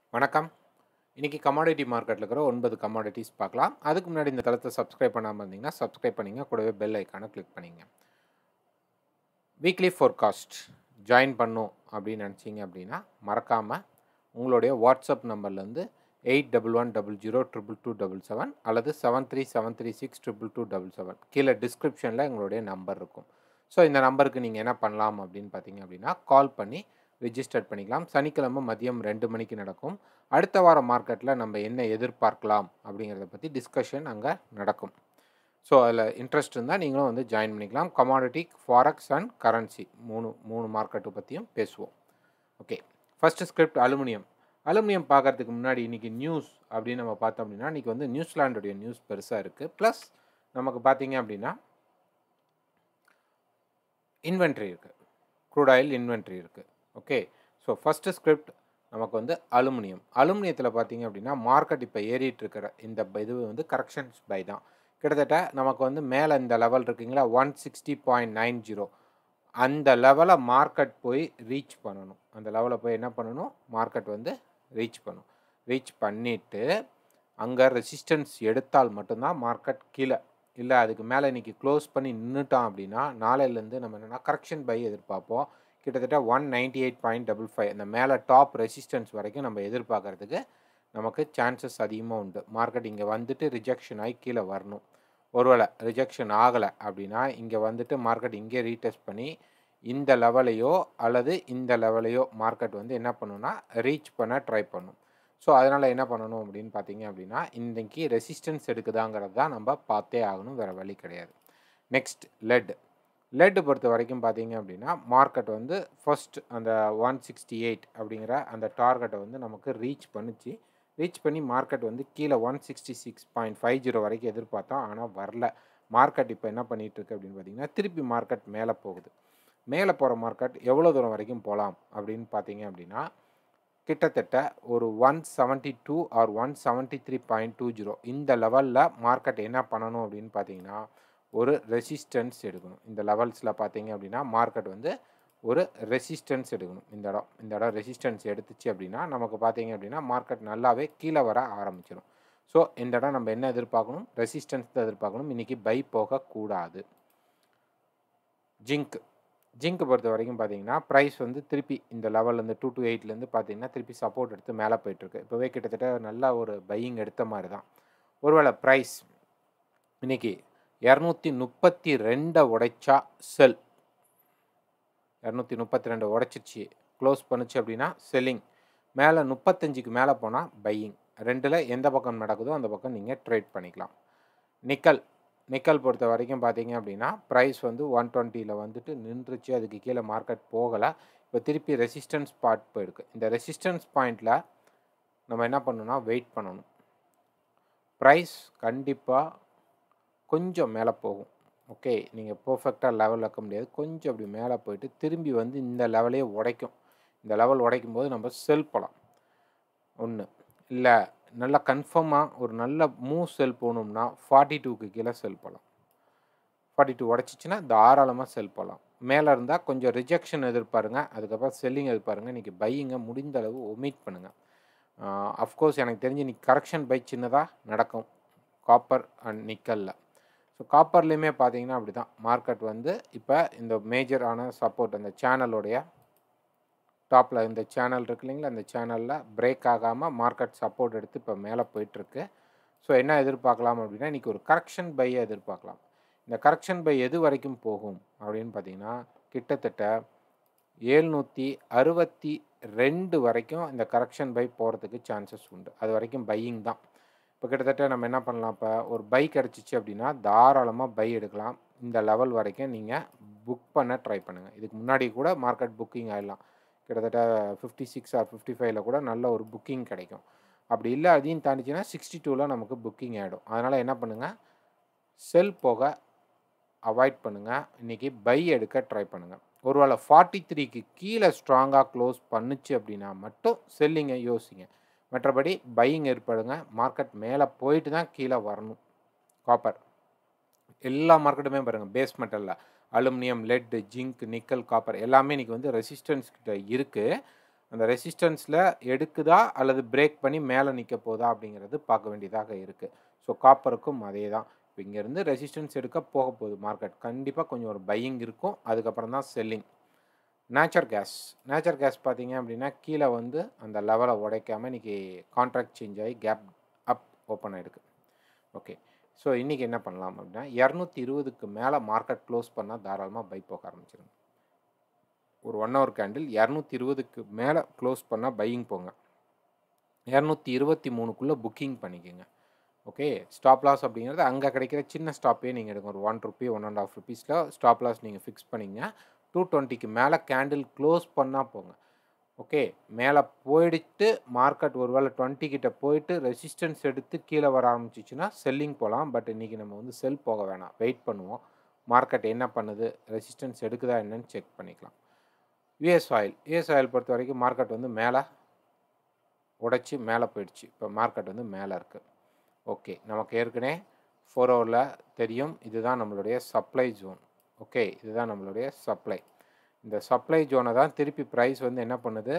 வணக்கம் இன்றைக்கி கமாடிட்டி மார்க்கெட்டில் இருக்கிற ஒன்பது கமாடிட்டிஸ் பார்க்கலாம் அதுக்கு முன்னாடி இந்த தளத்தை சப்ஸ்கிரைப் பண்ணாமல் இருந்தீங்கன்னா சப்ஸ்கிரைப் பண்ணிங்க கூடவே பெல் ஐக்கானை கிளிக் பண்ணிங்க வீக்லி ஃபோர்காஸ்ட் ஜாயின் பண்ணும் அப்படின்னு நினச்சிங்க அப்படின்னா மறக்காமல் உங்களுடைய வாட்ஸ்அப் நம்பர்லேருந்து eight double one double zero triple two double seven அல்லது seven three seven three six triple two double seven கீழே டிஸ்கிரிப்ஷனில் எங்களுடைய நம்பர் இருக்கும் ஸோ இந்த நம்பருக்கு நீங்கள் என்ன பண்ணலாம் அப்படின்னு பார்த்தீங்க அப்படின்னா கால் பண்ணி ரிஜிஸ்டர் பண்ணிக்கலாம் சனிக்கிழமை மதியம் ரெண்டு மணிக்கு நடக்கும் அடுத்த வாரம் மார்க்கெட்டில் நம்ம என்ன எதிர்பார்க்கலாம் அப்படிங்கிறத பற்றி டிஸ்கஷன் அங்கே நடக்கும் ஸோ அதில் இன்ட்ரெஸ்ட் இருந்தால் நீங்களும் வந்து ஜாயின் பண்ணிக்கலாம் கமாடிட்டி ஃபாரக்ஸ் அண்ட் கரன்சி மூணு மூணு மார்க்கெட்டை பற்றியும் பேசுவோம் okay first script aluminium aluminium பார்க்கறதுக்கு முன்னாடி இன்றைக்கி நியூஸ் அப்படின்னு நம்ம பார்த்தோம் அப்படின்னா இன்றைக்கி வந்து நியூசிலாண்டுடைய நியூஸ் பெருசாக இருக்குது ப்ளஸ் நமக்கு பார்த்தீங்க அப்படின்னா இன்வென்ட்ரி இருக்குது க்ரூட் ஆயில் இன்வென்ட்ரி இருக்குது ஓகே ஸோ ஃபஸ்ட்டு ஸ்கிரிப்ட் நமக்கு வந்து அலுமினியம் அலுமினியத்தில் பார்த்தீங்க அப்படின்னா மார்க்கெட் இப்போ ஏறிட்டு இருக்கிற இந்த ப- இது வந்து கரெக்ஷன்ஸ் பை தான் கிட்டத்தட்ட நமக்கு வந்து மேலே இந்த லெவல் இருக்குங்களா one sixty point nine zero அந்த லெவலை மார்க்கெட் போய் ரீச் பண்ணணும் அந்த லெவலில் போய் என்ன பண்ணணும் மார்க்கெட் வந்து ரீச் பண்ணணும் ரீச் பண்ணிவிட்டு அங்கே ரெசிஸ்டன்ஸ் எடுத்தால் மட்டும்தான் மார்க்கெட் கீழே இல்லை அதுக்கு மேலே இன்றைக்கி க்ளோஸ் பண்ணி நின்றுட்டான் அப்படின்னா நாளையிலேருந்து நம்ம என்னென்னா கரெக்ஷன் பை எதிர்பார்ப்போம் கிட்டத்தட்ட one ninety eight point double five அந்த மேலே டாப் ரெசிஸ்டன்ஸ் வரைக்கும் நம்ம எதிர்பார்க்கறதுக்கு நமக்கு சான்சஸ் அதிகமாக உண்டு மார்க்கெட் இங்கே வந்துட்டு ரிஜெக்ஷன் ஆகி கீழே வரணும் ஒருவேளை ரிஜெக்ஷன் ஆகலை அப்படின்னா இங்கே வந்துட்டு மார்க்கெட் இங்கே ரீடெஸ்ட் பண்ணி இந்த லெவலையோ அல்லது இந்த லெவலையோ மார்க்கெட் வந்து என்ன பண்ணுன்னா ரீச் பண்ண ட்ரை பண்ணும் ஸோ அதனால் என்ன பண்ணணும் அப்படின்னு பார்த்தீங்க அப்படின்னா இன்றைக்கி ரெசிஸ்டன்ஸ் எடுக்குதாங்கிறது தான் நம்ம பார்த்தே ஆகணும் வேறு வழி கிடையாது நெக்ஸ்ட் லெட் லெட் பொறுத்த வரைக்கும் பார்த்தீங்க அப்படின்னா மார்க்கெட் வந்து ஃபர்ஸ்ட் அந்த ஒன் சிக்ஸ்டி எயிட் அப்படிங்கிற அந்த டார்கெட்டை வந்து நமக்கு ரீச் பண்ணுச்சு ரீச் பண்ணி மார்க்கெட் வந்து கீழே one sixty six point five zero வரைக்கும் எதிர்பார்த்தோம் ஆனால் வரல மார்க்கெட் இப்போ என்ன பண்ணிட்டு இருக்கு அப்படின்னு பார்த்தீங்கன்னா திருப்பி மார்க்கெட் மேலே போகுது மேலே போகிற மார்க்கெட் எவ்வளோ தூரம் வரைக்கும் போகலாம் அப்படின்னு பார்த்தீங்க அப்படின்னா கிட்டத்தட்ட ஒரு one seventy two or one seventy three point two zero இந்த லெவலில் மார்க்கெட் என்ன பண்ணணும் அப்படின்னு பார்த்தீங்கன்னா ஒரு ரெசிஸ்டன்ஸ் எடுக்கணும் இந்த லெவல்ஸில் பார்த்தீங்க அப்படின்னா மார்க்கெட் வந்து ஒரு ரெசிஸ்டன்ஸ் எடுக்கணும் இந்த இடம் இந்த இடம் ரெசிஸ்டன்ஸ் எடுத்துச்சு அப்படின்னா நமக்கு பார்த்தீங்க அப்படின்னா மார்க்கெட் நல்லாவே கீழே வர ஆரம்பிச்சிடும் ஸோ இந்த இடம் நம்ம என்ன எதிர்பார்க்கணும் ரெசிஸ்டன்ஸ் தான் எதிர்பார்க்கணும் இன்றைக்கி பை போகக்கூடாது ஜிங்க் ஜிங்க் பொறுத்த வரைக்கும் பார்த்தீங்கன்னா ப்ரைஸ் வந்து திருப்பி இந்த லெவல்லேருந்து டூ டு எயிட்லேருந்து பார்த்தீங்கன்னா திருப்பி சப்போர்ட் எடுத்து மேலே போயிட்டுருக்கு இப்போவே கிட்டத்தட்ட நல்ல ஒரு பையிங் எடுத்த மாதிரி தான் ஒருவேளை ப்ரைஸ் இன்னைக்கு இரநூத்தி முப்பத்தி ரெண்டை உடைச்சா செல் இரநூத்தி முப்பத்தி ரெண்டு உடைச்சிச்சு க்ளோஸ் பண்ணுச்சு அப்படின்னா செல்லிங் மேலே முப்பத்தஞ்சுக்கு மேலே போனால் பையிங் ரெண்டில் எந்த பக்கம் நடக்குதோ அந்த பக்கம் நீங்கள் ட்ரேட் பண்ணிக்கலாம் நிக்கல் நிக்கல் பொறுத்த வரைக்கும் பார்த்தீங்க அப்படின்னா ப்ரைஸ் வந்து ஒன் டுவெண்ட்டியில் வந்துட்டு நின்றுச்சு அதுக்கு கீழே மார்க்கெட் போகலை இப்போ திருப்பி ரெசிஸ்டன்ஸ் பார்ட் போயிருக்கு இந்த ரெசிஸ்டன்ஸ் பாயிண்டில் நம்ம என்ன பண்ணணும்னா வெயிட் பண்ணணும் ப்ரைஸ் கண்டிப்பாக கொஞ்சம் மேலே போகும் ஓகே நீங்கள் பர்ஃபெக்டாக லெவல் வைக்க முடியாது கொஞ்சம் அப்படி மேலே போயிட்டு திரும்பி வந்து இந்த லெவலே உடைக்கும் இந்த லெவல் உடைக்கும் போது நம்ம செல் போகலாம் ஒன்று இல்லை நல்லா கன்ஃபார்மாக ஒரு நல்ல மூவ் செல் போகணும்னா ஃபார்ட்டி டூக்கு கீழே செல் போகலாம் ஃபார்ட்டி டூ உடச்சிச்சின்னா தாராளமாக செல் போகலாம் மேலே இருந்தால் கொஞ்சம் ரிஜெக்ஷன் எதிர்பாருங்க அதுக்கப்புறம் செல்லிங் எதிர்பாருங்க இன்றைக்கி பையிங்கை முடிந்த அளவு ஒமிட் பண்ணுங்கள் அஃப்கோர்ஸ் எனக்கு தெரிஞ்சு இன்னைக்கு கரெக்ஷன் பை சின்னதாக நடக்கும் காப்பர் அண்ட் நிக்கலில் ஸோ காப்பர்லேயுமே பார்த்தீங்கன்னா அப்படி தான் மார்க்கெட் வந்து இப்போ இந்த மேஜரான சப்போர்ட் அந்த சேனலோடைய டாப்பில் இந்த சேனல் இருக்கு இல்லைங்களா அந்த சேனலில் பிரேக் ஆகாமல் மார்க்கெட் சப்போர்ட் எடுத்து இப்போ மேலே போயிட்டுருக்கு ஸோ என்ன எதிர்பார்க்கலாம் அப்படின்னா இன்றைக்கி ஒரு கரெக்ஷன் பையை எதிர்பார்க்கலாம் இந்த கரெக்ஷன் பை எது வரைக்கும் போகும் அப்படின்னு பார்த்தீங்கன்னா கிட்டத்தட்ட ஏழ்நூற்றி அறுபத்தி ரெண்டு வரைக்கும் இந்த கரெக்ஷன் பை போகிறதுக்கு சான்சஸ் உண்டு அது வரைக்கும் பையிங் தான் இப்போ கிட்டத்தட்ட நம்ம என்ன பண்ணலாம் இப்போ ஒரு பை கிடச்சிச்சு அப்படின்னா தாராளமாக பை எடுக்கலாம் இந்த லெவல் வரைக்கும் நீங்கள் புக் பண்ண ட்ரை பண்ணுங்கள் இதுக்கு முன்னாடி கூட மார்க்கெட் புக்கிங் ஆகிடலாம் கிட்டத்தட்ட ஃபிஃப்டி சிக்ஸ் ஆர் ஃபிஃப்டி ஃபைவ்ல கூட நல்ல ஒரு புக்கிங் கிடைக்கும் அப்படி இல்லை அதையும் தாண்டிச்சுன்னா சிக்ஸ்டி டூவில் நமக்கு புக்கிங் ஆகிடும் அதனால் என்ன பண்ணுங்கள் செல் போக அவாய்ட் பண்ணுங்கள் இன்றைக்கி பை எடுக்க ட்ரை பண்ணுங்கள் ஒருவேளை ஃபார்ட்டி த்ரீக்கு கீழே ஸ்ட்ராங்காக க்ளோஸ் பண்ணுச்சு அப்படின்னா மட்டும் செல்லிங்கை யோசிங்க மற்றபடி பையிங் ஏற்படுங்க மார்க்கெட் மேலே போயிட்டு தான் கீழே வரணும் காப்பர் எல்லா மார்க்கெட்டுமே பாருங்கள் பேஸ் மெட்டலில் aluminium lead zinc nickel copper எல்லாமே இன்றைக்கி வந்து ரெசிஸ்டன்ஸ் கிட்ட இருக்குது அந்த ரெசிஸ்டன்ஸில் எடுக்குதா அல்லது பிரேக் பண்ணி மேலே நிற்க போதா அப்படிங்கிறது பார்க்க வேண்டியதாக இருக்குது ஸோ காப்பருக்கும் அதே தான் இப்போ இங்கேருந்து ரெசிஸ்டன்ஸ் எடுக்க போக போகுது மார்க்கெட் கண்டிப்பாக கொஞ்சம் ஒரு பையிங் இருக்கும் அதுக்கப்புறம் தான் selling nature gas nature gas பார்த்தீங்க அப்படின்னா கீழே வந்து அந்த லெவலை உடைக்காமல் இன்றைக்கி கான்ட்ராக்ட் சேஞ்ச் ஆகி கேப் அப் ஓப்பன் ஆகிருக்கு ஓகே ஸோ இன்றைக்கி என்ன பண்ணலாம் அப்படின்னா இரநூத்தி இருபதுக்கு மேலே மார்க்கெட் க்ளோஸ் பண்ணால் தாராளமாக பை போக ஆரம்பிச்சிருங்க ஒரு ஒன் ஹவர் கேண்டில் இரநூத்தி இருபதுக்கு மேலே க்ளோஸ் பண்ணால் பையிங் போங்க இரநூத்தி இருபத்தி மூணுக்குள்ளே புக்கிங் பண்ணிக்கோங்க ஓகே ஸ்டாப் லாஸ் அப்படிங்கிறது அங்கே கிடைக்கிற சின்ன ஸ்டாப்பே நீங்கள் எடுங்க ஒரு one rupee one and half ருபீஸில் ஸ்டாப் லாஸ் நீங்கள் ஃபிக்ஸ் பண்ணிங்க டூ டுவெண்ட்டிக்கு மேலே கேண்டில் க்ளோஸ் பண்ணால் போங்க ஓகே மேலே போயிடுத்து மார்க்கெட் ஒருவேளை டுவெண்ட்டி கிட்ட போயிட்டு ரெசிஸ்டன்ஸ் எடுத்து கீழே வர ஆரம்பிச்சிச்சுன்னா செல்லிங் போகலாம் பட் இன்றைக்கி நம்ம வந்து செல் போக வேணாம் வெயிட் பண்ணுவோம் மார்க்கெட் என்ன பண்ணுது ரெசிஸ்டன்ஸ் எடுக்குதா என்னன்னு செக் பண்ணிக்கலாம் யூஎஸ் ஆயில் யூஎஸ் ஆயில் பொறுத்த வரைக்கும் மார்க்கெட் வந்து மேலே உடைச்சி மேலே போயிடுச்சு இப்போ மார்க்கெட் வந்து மேலே இருக்குது ஓகே நமக்கு ஏற்கனவே ஃபோர் ஹவரில் தெரியும் இதுதான் நம்மளுடைய சப்ளை ஜோன் ஓகே இதுதான் நம்மளுடைய சப்ளை இந்த சப்ளை ஜோனை தான் திருப்பி ப்ரைஸ் வந்து என்ன பண்ணுது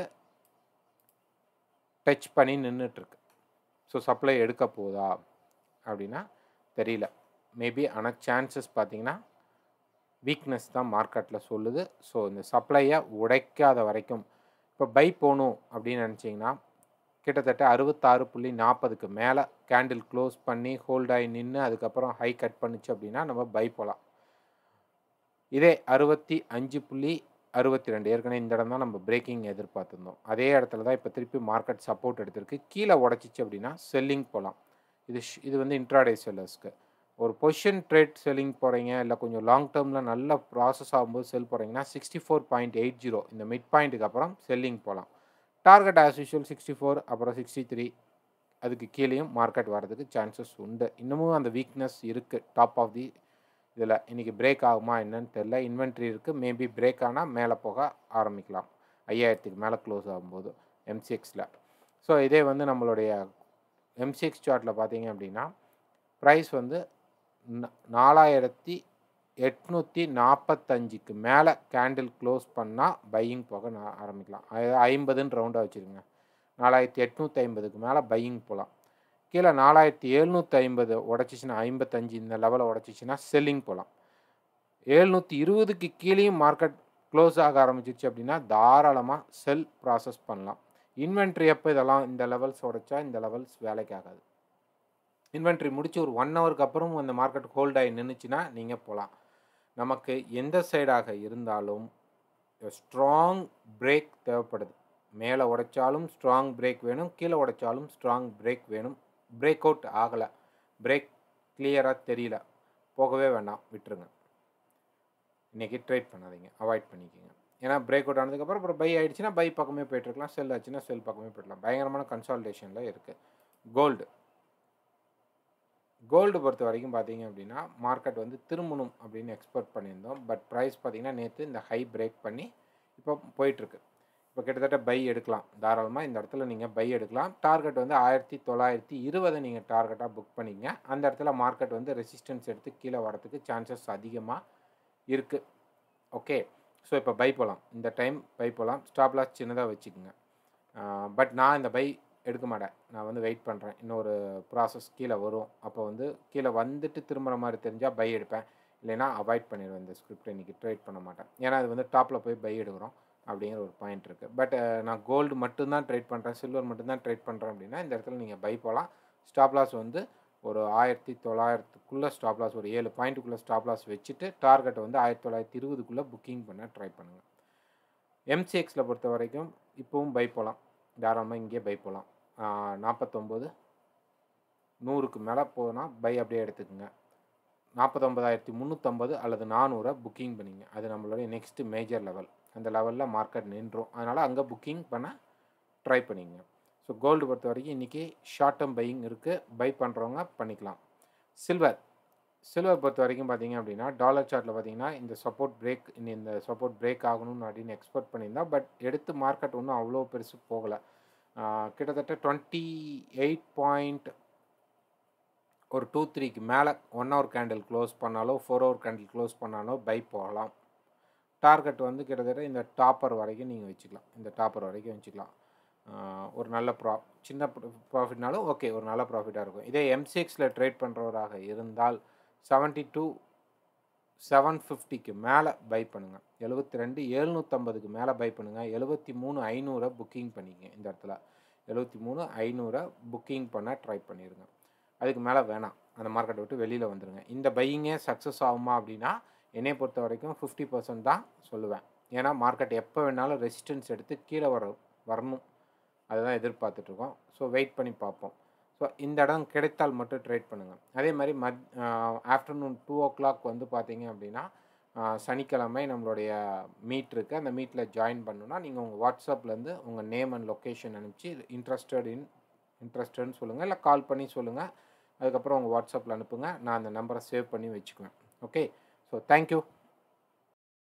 டச் பண்ணி நின்றுட்டுருக்கு ஸோ சப்ளை எடுக்க போதா அப்படின்னா தெரியல மேபி ஆனால் சான்சஸ் பார்த்தீங்கன்னா வீக்னஸ் தான் மார்க்கெட்டில் சொல்லுது ஸோ இந்த சப்ளையை உடைக்காத வரைக்கும் இப்போ பை போகணும் அப்படின்னு நினச்சிங்கன்னா கிட்டத்தட்ட அறுபத்தாறு புள்ளி நாற்பதுக்கு மேலே கேண்டில் க்ளோஸ் பண்ணி ஹோல்ட் ஆகி நின்று அதுக்கப்புறம் ஹை கட் பண்ணுச்சு அப்படின்னா நம்ம பை போகலாம் இதே அறுபத்தி அஞ்சு புள்ளி அறுபத்தி ரெண்டு ஏற்கனவே இந்த இடம் தான் நம்ம பிரேக்கிங் எதிர்பார்த்துருந்தோம் அதே இடத்துல தான் இப்போ திருப்பி மார்க்கெட் சப்போர்ட் எடுத்திருக்கு கீழே உடச்சிச்சு அப்படின்னா செல்லிங் போகலாம் இது இது வந்து இன்ட்ராடே செல்லர்ஸ்க்கு ஒரு பொசிஷன் ட்ரேட் செல்லிங் போகிறீங்க இல்லை கொஞ்சம் லாங் டேர்மில் நல்ல ப்ராசஸ் ஆகும்போது செல் போகிறீங்கன்னா sixty four point eight zero இந்த மிட் பாயிண்ட்டுக்கு அப்புறம் செல்லிங் போகலாம் target as usual sixty four அப்புறம் சிக்ஸ்டி த்ரீ அதுக்கு கீழேயும் மார்க்கெட் வரதுக்கு சான்சஸ் உண்டு இன்னமும் அந்த வீக்னஸ் இருக்குது டாப் ஆஃப் தி இதில் இன்றைக்கி பிரேக் ஆகுமா என்னன்னு தெரில இன்வென்ட்ரி இருக்குது மேபி பிரேக் ஆனால் மேலே போக ஆரம்பிக்கலாம் ஐயாயிரத்துக்கு மேலே க்ளோஸ் ஆகும்போது எம்சிஎக்ஸில் ஸோ இதே வந்து நம்மளுடைய எம்சிஎக்ஸ் சார்ட்டில் பார்த்தீங்க அப்படின்னா ப்ரைஸ் வந்து நாலாயிரத்தி எட்நூற்றி நாற்பத்தஞ்சுக்கு மேலே கேண்டில் க்ளோஸ் பண்ணால் பையிங் போக நான் ஆரம்பிக்கலாம் ஐம்பதுன்னு ரவுண்டாக வச்சுருங்க நாலாயிரத்தி எட்நூற்றி ஐம்பதுக்கு மேலே பையிங் போகலாம் கீழே நாலாயிரத்தி எழுநூற்றி ஐம்பது உடச்சிச்சின்னா ஐம்பத்தஞ்சு இந்த லெவலை உடச்சிச்சின்னா செல்லிங் போகலாம் எழுநூற்றி இருபதுக்கு கீழேயும் மார்க்கெட் க்ளோஸ் ஆக ஆரம்பிச்சிச்சு அப்படின்னா தாராளமாக செல் ப்ராசஸ் பண்ணலாம் இன்வென்ட்ரி எப்போ இதெல்லாம் இந்த லெவல்ஸ் உடைச்சா இந்த லெவல்ஸ் வேலைக்கு ஆகாது இன்வென்ட்ரி முடிச்சு ஒரு ஒன் ஹவருக்கு அப்புறம் அந்த மார்க்கெட் ஹோல்ட் ஆகி நின்றுச்சுன்னா நீங்கள் போகலாம் நமக்கு எந்த சைடாக இருந்தாலும் ஸ்ட்ராங் பிரேக் தேவைப்படுது மேலே உடைச்சாலும் ஸ்ட்ராங் பிரேக் வேணும் கீழே உடைச்சாலும் ஸ்ட்ராங் பிரேக் வேணும் பிரேக் அவுட் ஆகலை பிரேக் கிளியராக தெரியல போகவே வேண்டாம் விட்டுருங்க இன்றைக்கி ட்ரேட் பண்ணாதீங்க அவாய்ட் பண்ணிக்கோங்க ஏன்னா பிரேக் அவுட் ஆனதுக்கப்புறம் அப்புறம் பை ஆகிடுச்சுன்னா பை பக்கமே போய்ட்டுருக்கலாம் செல் ஆச்சுன்னா செல் பக்கமே போய்டலாம் பயங்கரமான கன்சால்டேஷனில் இருக்குது கோல்டு கோல்டு பொறுத்த வரைக்கும் பார்த்தீங்க அப்படின்னா மார்க்கெட் வந்து திரும்பணும் அப்படின்னு எக்ஸ்பெக்ட் பண்ணியிருந்தோம் பட் ப்ரைஸ் பார்த்தீங்கன்னா நேற்று இந்த ஹை பிரேக் பண்ணி இப்போ போயிட்டுருக்கு இப்போ கிட்டத்தட்ட பை எடுக்கலாம் தாராளமாக இந்த இடத்துல நீங்கள் பை எடுக்கலாம் டார்கெட் வந்து ஆயிரத்தி தொள்ளாயிரத்தி இருபதை நீங்கள் டார்கெட்டாக புக் பண்ணிங்க அந்த இடத்துல மார்க்கெட் வந்து ரெசிஸ்டன்ஸ் எடுத்து கீழே வரதுக்கு சான்சஸ் அதிகமாக இருக்குது ஓகே ஸோ இப்போ பை போகலாம் இந்த டைம் பை போகலாம் ஸ்டாப் லாஸ் சின்னதாக வச்சுக்கோங்க பட் நான் இந்த பை எடுக்க மாட்டேன் நான் வந்து வெயிட் பண்ணுறேன் இன்னொரு ப்ராசஸ் கீழே வரும் அப்போ வந்து கீழே வந்துட்டு திரும்புகிற மாதிரி தெரிஞ்சால் பை எடுப்பேன் இல்லைனா அவாய்ட் பண்ணிடுவேன் இந்த ஸ்கிரிப்ட் இன்றைக்கி ட்ரேட் பண்ண மாட்டேன் ஏன்னா அது வந்து டாப்பில் போய் பை எடுக்கிறோம் அப்படிங்கிற ஒரு பாயிண்ட் இருக்குது பட் நான் கோல்டு மட்டும்தான் ட்ரேட் பண்ணுறேன் சில்வர் மட்டும்தான் ட்ரேட் பண்ணுறேன் அப்படின்னா இந்த இடத்துல நீங்கள் பை போகலாம் ஸ்டாப் லாஸ் வந்து ஒரு ஆயிரத்தி தொள்ளாயிரத்துக்குள்ளே ஸ்டாப் லாஸ் ஒரு ஏழு பாயிண்ட்டுக்குள்ளே ஸ்டாப் லாஸ் வச்சுட்டு டார்கெட்டை வந்து ஆயிரத்தி தொள்ளாயிரத்தி இருபதுக்குள்ளே புக்கிங் பண்ண ட்ரை பண்ணுங்கள் எம்சிஎக்ஸில் பொறுத்த வரைக்கும் இப்போவும் பை போகலாம் தாராளமாக இங்கேயே பை போகலாம் நாற்பத்தொம்போது நூறுக்கு மேலே போனால் பை அப்படியே எடுத்துக்கோங்க நாற்பத்தொம்பதாயிரத்தி முந்நூற்றம்பது அல்லது நானூறை புக்கிங் பண்ணிங்க அது நம்மளுடைய நெக்ஸ்ட்டு மேஜர் லெவல் அந்த லெவலில் மார்க்கெட் நின்றும் அதனால் அங்கே புக்கிங் பண்ண ட்ரை பண்ணிங்க ஸோ கோல்டு பொறுத்த வரைக்கும் இன்றைக்கி ஷார்ட் டேர்ம் பையிங் இருக்குது பை பண்ணுறவங்க பண்ணிக்கலாம் சில்வர் சில்வர் பொறுத்த வரைக்கும் பார்த்தீங்க அப்படின்னா டாலர் சார்ட்டில் பார்த்தீங்கன்னா இந்த சப்போர்ட் பிரேக் இந்த சப்போர்ட் பிரேக் ஆகணும்னு அப்படின்னு எக்ஸ்பெக்ட் பண்ணியிருந்தா பட் எடுத்து மார்க்கெட் ஒன்றும் அவ்வளோ பெருசு போகலை கிட்டத்தட்ட டுவெண்ட்டி எயிட் பாயிண்ட் ஒரு டூ த்ரீக்கு மேலே ஒன் ஹவர் கேண்டில் க்ளோஸ் பண்ணாலோ ஃபோர் ஹவர் கேண்டில் க்ளோஸ் பண்ணாலோ பை போகலாம் டார்கெட் வந்து கிட்டத்தட்ட இந்த டாப்பர் வரைக்கும் நீங்கள் வச்சுக்கலாம் இந்த டாப்பர் வரைக்கும் வச்சுக்கலாம் ஆஹ் ஒரு நல்ல ப்ரா சின்ன ப்ராஃபிட்னாலும் ஓகே ஒரு நல்ல ப்ராஃபிட்டாக இருக்கும் இதே எம்சிஎக்ஸில் ட்ரேட் பண்ணுறவராக இருந்தால் செவன்ட்டி டூ செவன் ஃபிஃப்டிக்கு மேலே பை பண்ணுங்கள் எழுபத்தி ரெண்டு எழுநூற்றம்பதுக்கு மேலே பை பண்ணுங்கள் எழுபத்தி மூணு ஐநூறை புக்கிங் பண்ணிக்கங்க இந்த இடத்துல எழுபத்தி மூணு ஐநூறை புக்கிங் பண்ண ட்ரை பண்ணிடுங்க அதுக்கு மேலே வேணாம் அந்த மார்க்கெட்டை விட்டு வெளியில் வந்துடுங்க இந்த பையிங்கே சக்ஸஸ் ஆகுமா அப்படின்னா என்னை பொறுத்த வரைக்கும் ஃபிஃப்டி பர்சன்ட் தான் சொல்லுவேன் ஏன்னா மார்க்கெட் எப்போ வேணாலும் ரெசிஸ்டன்ஸ் எடுத்து கீழே வர வரணும் அதுதான் எதிர்பார்த்துட்ருக்கோம் ஸோ வெயிட் பண்ணி பார்ப்போம் ஸோ இந்த இடம் கிடைத்தால் மட்டும் ட்ரேட் பண்ணுங்கள் அதே மாதிரி மத் ஆஃப்டர்நூன் டூ ஓ கிளாக் வந்து பார்த்தீங்க அப்படின்னா ஆஹ் சனிக்கிழமை நம்மளுடைய மீட் இருக்குது அந்த மீட்டில் ஜாயின் பண்ணணுன்னா நீங்கள் உங்கள் வாட்ஸ்அப்லேருந்து உங்கள் நேம் அண்ட் லொக்கேஷன் அனுப்பிச்சு இன்ட்ரெஸ்டட் இன் இன்ட்ரெஸ்டட்னு சொல்லுங்கள் இல்லை கால் பண்ணி சொல்லுங்கள் அதுக்கப்புறம் உங்கள் வாட்ஸ்அப்பில் அனுப்புங்க நான் அந்த நம்பரை சேவ் பண்ணி வச்சுக்குவேன் ஓகே ஸோ தேங்க்யூ